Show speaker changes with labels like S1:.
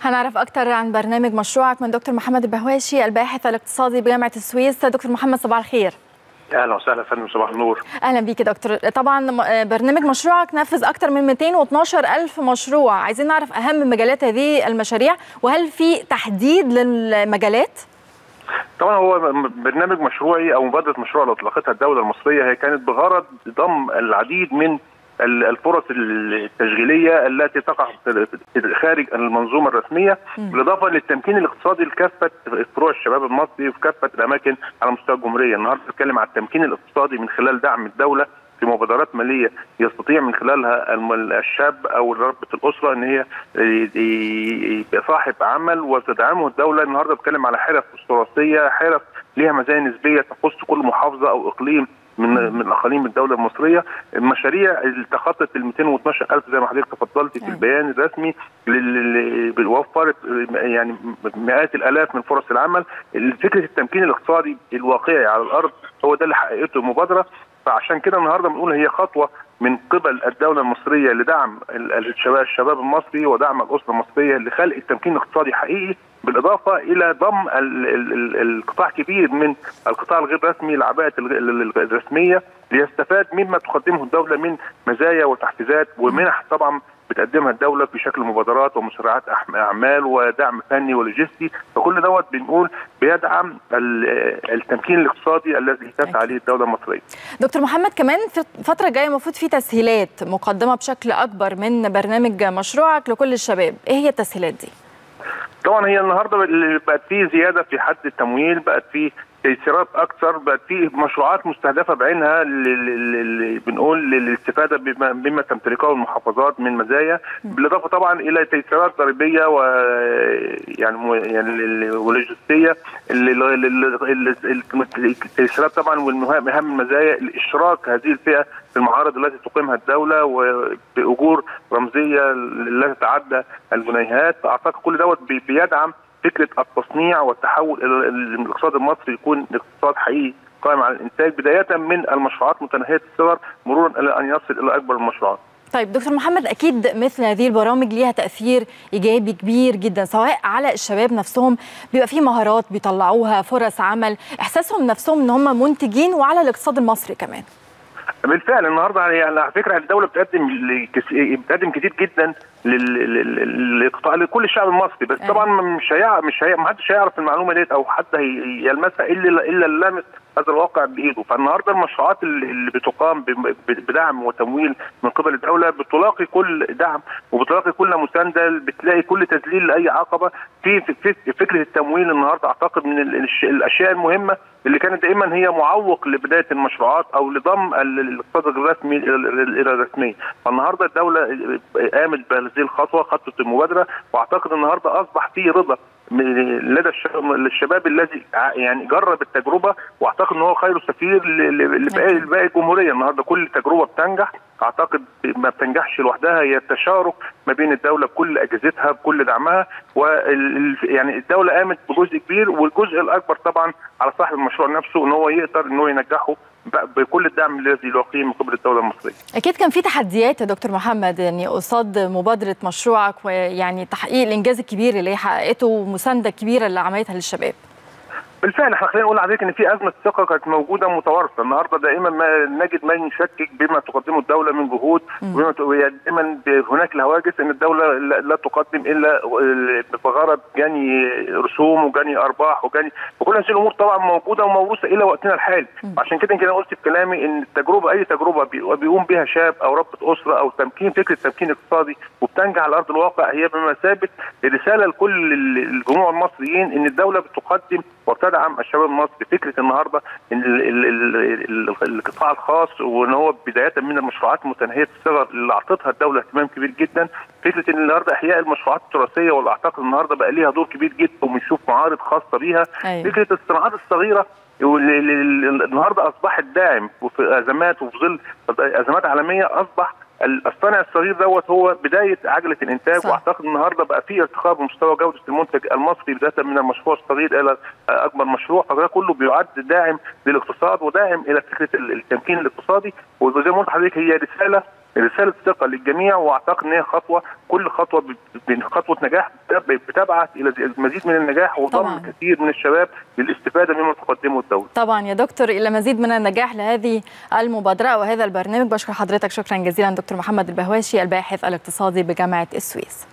S1: هنعرف أكثر عن برنامج مشروعك من دكتور محمد البهواشي الباحث الاقتصادي بجامعة السويس دكتور محمد صباح الخير
S2: اهلا وسهلا فندم صباح النور
S1: اهلا بيك يا دكتور طبعا برنامج مشروعك نفذ اكثر من 212 الف مشروع عايزين نعرف اهم مجالات هذه المشاريع وهل في تحديد للمجالات
S2: طبعا هو برنامج مشروعي او مبادره مشروع اللي اطلقتها الدوله المصريه هي كانت بغرض ضم العديد من الفرص التشغيليه التي تقع خارج المنظومه الرسميه بالاضافه للتمكين الاقتصادي لكافه فروع الشباب المصري وفي كافه الاماكن على مستوى الجمهوريه، النهارده بنتكلم على التمكين الاقتصادي من خلال دعم الدوله في مبادرات ماليه يستطيع من خلالها الشاب او ربة الاسره ان هي يبقى صاحب عمل وتدعمه الدوله النهارده بتكلم على حرف تراثيه حرف ليها مزايا نسبيه تخص كل محافظه او اقليم من من اقاليم الدوله المصريه المشاريع اللي تخطت ال 212000 زي ما حضرتك تفضلتي في البيان الرسمي اللي وفرت يعني مئات الالاف من فرص العمل فكره التمكين الاقتصادي الواقعي على الارض هو ده اللي حققته المبادره فعشان كده النهارده بنقول هي خطوه من قبل الدوله المصريه لدعم الشباب الشباب المصري ودعم الاسره المصريه لخلق التمكين الاقتصادي حقيقي بالاضافه الى ضم القطاع كبير من القطاع الغير رسمي لعباءه الرسميه ليستفاد مما تقدمه الدوله من مزايا وتحفيزات ومنح طبعا بتقدمها الدوله في شكل مبادرات ومشروعات اعمال ودعم فني ولوجستي فكل دوت بنقول بيدعم التمكين الاقتصادي الذي تسعى عليه الدوله المصريه.
S1: دكتور محمد كمان في الفتره الجايه المفروض في تسهيلات مقدمه بشكل اكبر من برنامج مشروعك لكل الشباب، ايه هي التسهيلات دي؟
S2: طبعا هي النهارده بقت في زياده في حد التمويل بقت في تيسيرات اكثر بقت في مشروعات مستهدفه بعينها اللي بنقول للاستفاده بما تمتلكه المحافظات من مزايا بالاضافه طبعا الى تيسيرات ضريبيه و يعني يعني ولوجستيه التيسيرات طبعا والمهم اهم المزايا الاشراك هذه الفئه في المعارض التي تقيمها الدوله وباجور رمزيه لا تتعدى الجنيهات اعتقد كل دوت بيدعم فكره التصنيع والتحول الى الاقتصاد المصري يكون اقتصاد حقيقي قائم على الانتاج بدايه من المشروعات متناهيه الصغر مرورا الى ان يصل الى اكبر المشروعات.
S1: طيب دكتور محمد اكيد مثل هذه البرامج ليها تاثير ايجابي كبير جدا سواء على الشباب نفسهم بيبقى في مهارات بيطلعوها فرص عمل احساسهم نفسهم ان هم منتجين وعلى الاقتصاد المصري كمان
S2: بالفعل النهارده يعني على فكره الدوله بتقدم بتقدم كتير جدا للقطاع لكل الشعب المصري بس طبعا مش هيعرف مش هي ما حدش هيعرف المعلومه ديت او حد يلمسها الا الا اللي لامس هذا الواقع بايده فالنهارده المشروعات اللي بتقام بدعم وتمويل من قبل الدوله بتلاقي كل دعم وبتلاقي كل مسانده بتلاقي كل تذليل لاي عقبه في, في فكره التمويل النهارده اعتقد من الاشياء المهمه اللي كانت دائما هي معوق لبدايه المشروعات او لضم الاقتصاد الرسمي الى الرسميه فالنهارده الدوله قامت بهذه الخطوه خطوه المبادره واعتقد النهارده اصبح في رضا لدى الشباب الذي يعني جرب التجربه واعتقد ان هو خير سفير لباقي الجمهوريه النهارده كل تجربه بتنجح اعتقد ما بتنجحش لوحدها هي التشارك ما بين الدوله بكل اجهزتها بكل دعمها و يعني الدوله قامت بجزء كبير والجزء الاكبر طبعا على صاحب المشروع نفسه ان هو يقدر ان هو ينجحه بكل الدعم الذي يلاقيه من قبل الدوله المصريه.
S1: اكيد كان في تحديات يا دكتور محمد يعني قصاد مبادره مشروعك ويعني تحقيق الانجاز الكبير اللي هي حققته ومسانده كبيره اللي عملتها للشباب.
S2: بالفعل احنا خلينا نقول لحضرتك ان في ازمه ثقه كانت موجوده متوارثه النهارده دائما ما نجد من يشكك بما تقدمه الدوله من جهود وبما دائما هناك الهواجس ان الدوله لا تقدم الا بغرض جني رسوم وجني ارباح وجني وكل هذه الامور طبعا موجوده وموروثه الى وقتنا الحالي عشان كده يمكن قلت في كلامي ان التجربه اي تجربه بيقوم بها شاب او ربة اسره او تمكين فكره تمكين اقتصادي وبتنجح على ارض الواقع هي بمثابه رساله لكل الجموع المصريين ان الدوله بتقدم وبتدعم الشباب المصري فكره النهارده ان القطاع الخاص وان هو بدايه من المشروعات متناهيه الصغر اللي اعطتها الدوله اهتمام كبير جدا فكره ان النهارده احياء المشروعات التراثيه واللي اعتقد النهارده بقى ليها دور كبير جدا وبنشوف معارض خاصه بيها أيوة. فكره الصناعات الصغيره النهارده اصبحت داعم وفي ازمات وفي ظل ازمات عالميه اصبح الصانع الصغير دوت هو بدايه عجله الانتاج صح. واعتقد النهارده بقى في ارتقاء بمستوى جوده المنتج المصري بدايه من المشروع الصغير الى اكبر مشروع فده كله بيعد داعم للاقتصاد وداعم الى فكره التمكين الاقتصادي وزي ما قلت لحضرتك هي رساله رساله ثقه للجميع واعتقد ان هي خطوه كل خطوه خطوه نجاح بتبعث الى المزيد من النجاح وضم كثير من الشباب للاستفاده مما تقدمه الدوله.
S1: طبعا يا دكتور الى مزيد من النجاح لهذه المبادره وهذا البرنامج بشكر حضرتك شكرا جزيلا دكتور محمد البهواشي الباحث الاقتصادي بجامعه السويس.